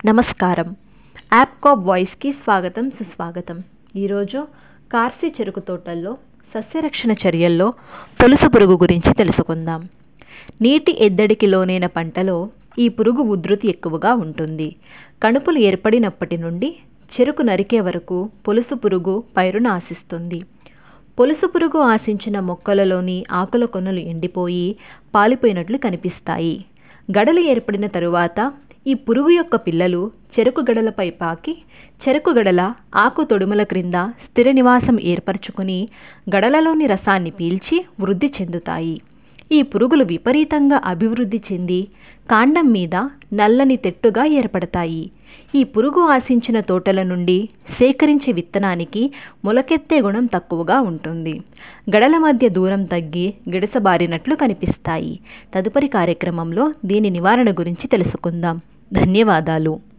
నమస్కారం యాప్కాప్ వాయిస్కి స్వాగతం సుస్వాగతం ఈరోజు కార్సి చెరుకు తోటల్లో సస్యరక్షణ చర్యల్లో పొలుసు పురుగు గురించి తెలుసుకుందాం నీటి ఎద్దడికి లోనైన పంటలో ఈ పురుగు ఉధృతి ఎక్కువగా ఉంటుంది కణుపులు ఏర్పడినప్పటి నుండి చెరుకు నరికే వరకు పొలుసు పురుగు పైరును ఆశిస్తుంది పొలుసు పురుగు ఆశించిన మొక్కలలోని ఆకుల కొనలు ఎండిపోయి పాలిపోయినట్లు కనిపిస్తాయి గడలు ఏర్పడిన తరువాత ఈ పురుగు యొక్క పిల్లలు చెరుకు గడలపై పాకి చెరుకు గడల ఆకు తొడుముల క్రింద స్థిర నివాసం ఏర్పరచుకొని గడలలోని రసాన్ని పీల్చి వృద్ధి చెందుతాయి ఈ పురుగులు విపరీతంగా అభివృద్ధి చెంది కాండం మీద నల్లని తెట్టుగా ఏర్పడతాయి ఈ పురుగు ఆశించిన తోటల నుండి సేకరించే విత్తనానికి మొలకెత్తే గుణం తక్కువగా ఉంటుంది గడల మధ్య దూరం తగ్గి గిడసబారినట్లు కనిపిస్తాయి తదుపరి కార్యక్రమంలో దీని నివారణ గురించి తెలుసుకుందాం ధన్యవాదాలు